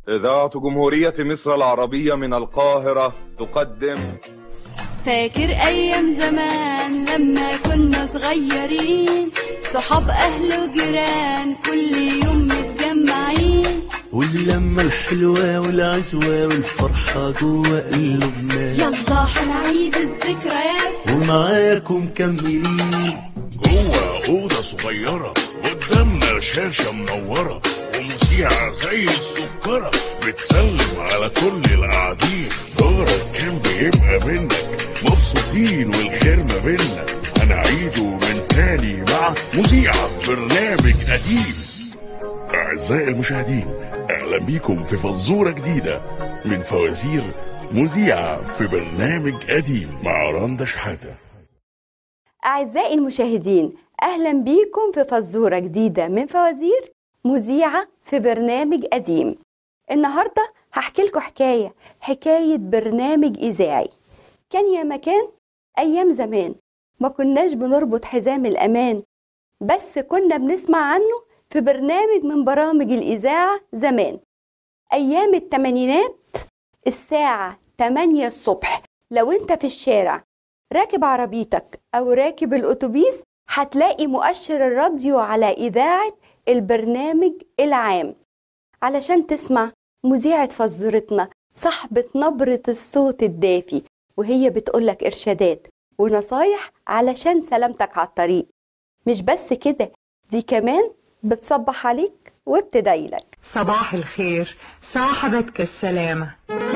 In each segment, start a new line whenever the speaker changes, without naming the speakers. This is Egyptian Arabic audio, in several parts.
إذاعة جمهورية مصر العربية من القاهرة تقدم
فاكر أيام زمان لما كنا صغيرين صحاب أهل وجيران كل يوم متجمعين
واللمة الحلوة والعزوة والفرحة جوا قلوبنا
يلا حنعيد الذكريات
ومعاكم كملين
جوه أوضة صغيرة قدامنا شاشة منورة ومذيعة زي السكرة بتسلم على كل القاعدين دورك كان بيبقى منك مبسوطين والخير ما بينا هنعيده من تاني مع مذيعة برنامج قديم أعزائي المشاهدين أهلا بيكم في فزورة جديدة من فوازير مذيعة في برنامج قديم مع رندا شحاتة
أعزائي المشاهدين أهلا بيكم في فزورة جديدة من فوازير مذيعة في برنامج قديم النهاردة هحكي لكم حكاية حكاية برنامج إذاعي كان يا مكان أيام زمان ما كناش بنربط حزام الأمان بس كنا بنسمع عنه في برنامج من برامج الإذاعة زمان أيام التمانينات الساعة 8 الصبح لو انت في الشارع راكب عربيتك أو راكب الأتوبيس هتلاقي مؤشر الراديو على إذاعة البرنامج العام علشان تسمع مذيعة فزورتنا صاحبة نبرة الصوت الدافي وهي بتقولك إرشادات ونصايح علشان سلامتك على الطريق مش بس كده دي كمان بتصبح عليك وبتدعيلك
صباح الخير صاحبتك السلامة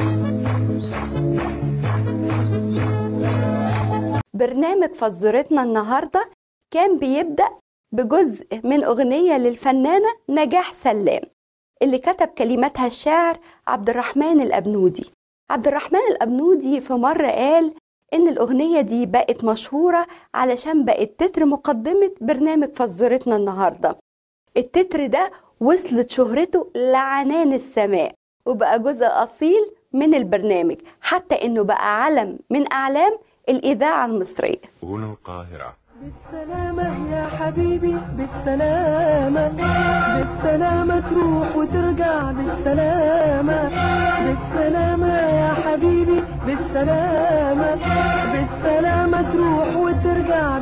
برنامج فزورتنا النهاردة كان بيبدأ بجزء من أغنية للفنانة نجاح سلام اللي كتب كلماتها الشاعر عبد الرحمن الأبنودي عبد الرحمن الأبنودي في مرة قال إن الأغنية دي بقت مشهورة علشان بقت تتر مقدمة برنامج فزورتنا النهاردة التتر ده وصلت شهرته لعنان السماء وبقى جزء أصيل من البرنامج حتى إنه بقى علم من أعلام الإذاعة المصرية
هنا القاهرة
بالسلامة يا حبيبي بالسلامة بالسلامة تروح وترجع بالسلامة بالسلامة يا حبيبي بالسلامة بالسلامة تروح وترجع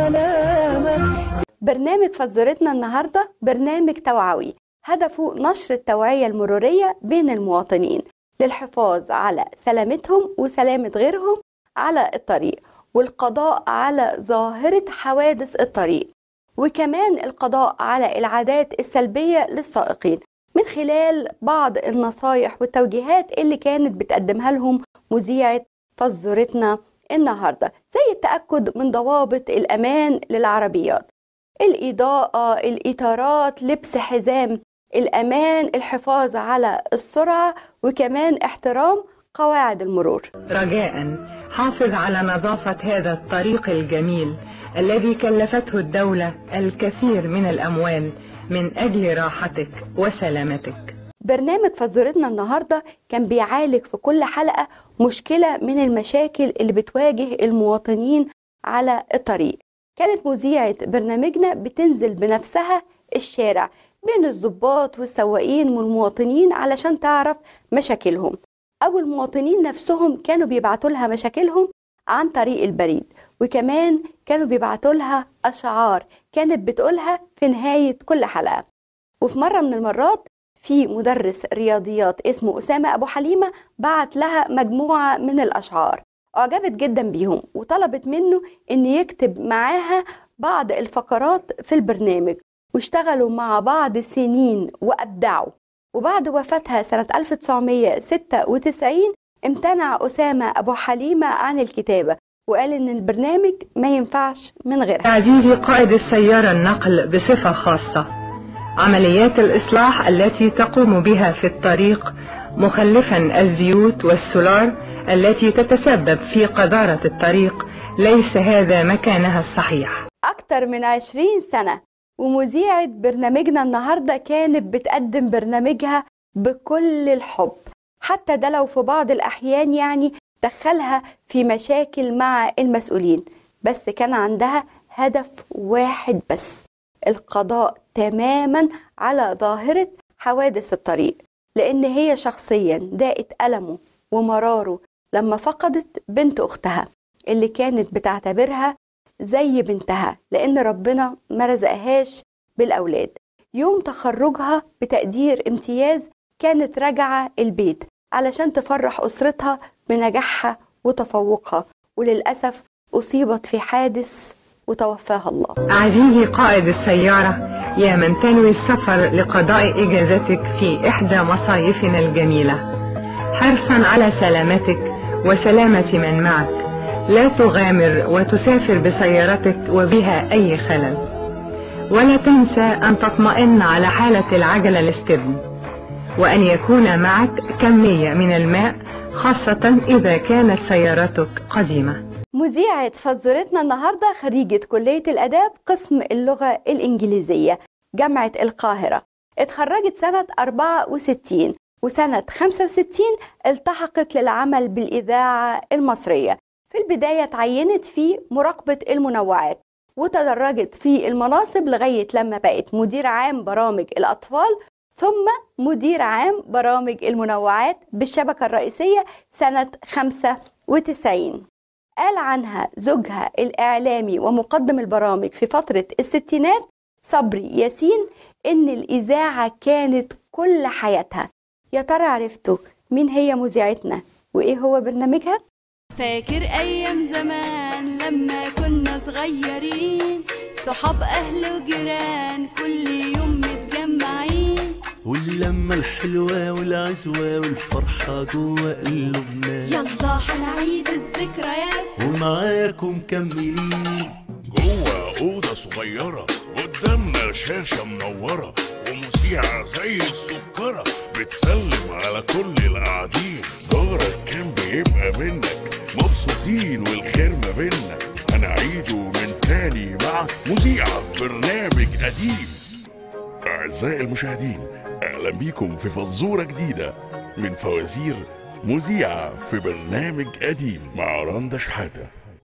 بالسلامة
برنامج فزورتنا النهاردة برنامج توعوي هدفه نشر التوعية المرورية بين المواطنين للحفاظ على سلامتهم وسلامة غيرهم على الطريق والقضاء على ظاهرة حوادث الطريق وكمان القضاء على العادات السلبية للسائقين من خلال بعض النصايح والتوجيهات اللي كانت بتقدمها لهم مذيعة فزورتنا النهاردة زي التأكد من ضوابط الأمان للعربيات الإضاءة الإطارات لبس حزام الأمان الحفاظ على السرعة وكمان احترام قواعد المرور
رجاء حافظ على نظافة هذا الطريق الجميل الذي كلفته الدولة الكثير من الأموال من أجل راحتك وسلامتك
برنامج فزورتنا النهاردة كان بيعالج في كل حلقة مشكلة من المشاكل اللي بتواجه المواطنين على الطريق كانت مذيعة برنامجنا بتنزل بنفسها الشارع بين الضباط والسواقين والمواطنين علشان تعرف مشاكلهم أو المواطنين نفسهم كانوا بيبعتوا لها مشاكلهم عن طريق البريد وكمان كانوا بيبعتوا لها أشعار كانت بتقولها في نهاية كل حلقة وفي مرة من المرات في مدرس رياضيات اسمه أسامة أبو حليمة بعت لها مجموعة من الأشعار أعجبت جدا بيهم وطلبت منه إن يكتب معاها بعض الفقرات في البرنامج واشتغلوا مع بعض سنين وأبدعوا وبعد وفاتها سنة 1996 امتنع أسامة أبو حليمة عن الكتابة وقال إن البرنامج ما ينفعش من غيرها
عزيزي قائد السيارة النقل بصفة خاصة عمليات الإصلاح التي تقوم بها في الطريق مخلفا الزيوت والسولار التي تتسبب في قذارة الطريق ليس هذا مكانها الصحيح
أكتر من 20 سنة ومذيعة برنامجنا النهاردة كانت بتقدم برنامجها بكل الحب حتى ده لو في بعض الأحيان يعني دخلها في مشاكل مع المسؤولين بس كان عندها هدف واحد بس القضاء تماما على ظاهرة حوادث الطريق لأن هي شخصيا داقت ألمه ومراره لما فقدت بنت أختها اللي كانت بتعتبرها زي بنتها لأن ربنا ما رزقهاش بالأولاد يوم تخرجها بتقدير امتياز كانت راجعة البيت علشان تفرح أسرتها بنجاحها وتفوقها وللأسف أصيبت في حادث وتوفاها الله
عزيزي قائد السيارة يا من تنوي السفر لقضاء إجازتك في إحدى مصايفنا الجميلة حرصا على سلامتك وسلامة من معك لا تغامر وتسافر بسيارتك وبها أي خلل ولا تنسى أن تطمئن على حالة العجلة الاستبن وأن يكون معك كمية من الماء خاصة إذا كانت سيارتك قديمة
مذيعة فزرتنا النهاردة خريجة كلية الآداب قسم اللغة الإنجليزية جامعة القاهرة اتخرجت سنة 64 وسنة 65 التحقت للعمل بالإذاعة المصرية في البداية تعينت في مراقبة المنوعات وتدرجت في المناصب لغاية لما بقت مدير عام برامج الأطفال ثم مدير عام برامج المنوعات بالشبكة الرئيسية سنة 95 قال عنها زوجها الإعلامي ومقدم البرامج في فترة الستينات صبري ياسين إن الإذاعة كانت كل حياتها يا ترى عرفتوا مين هي مذيعتنا وإيه هو برنامجها؟
فاكر ايام زمان لما كنا صغيرين صحاب اهل وجيران كل يوم متجمعين
واللمة الحلوة والعزوة والفرحة جوا قلوبنا
يلا حنعيد الذكريات
ومعاكم مكملين
جوه أوضة صغيرة قدامنا شاشة منورة ومذيعة زي السكرة بتسلم على كل القاعدين ظهرك كان بيبقى منك مبسوطين والخير ما بينا هنعيده من تاني مع مذيعة في برنامج قديم أعزائي المشاهدين أهلا بيكم في فزورة جديدة من فوازير مذيعة في برنامج قديم مع رندا شحاتة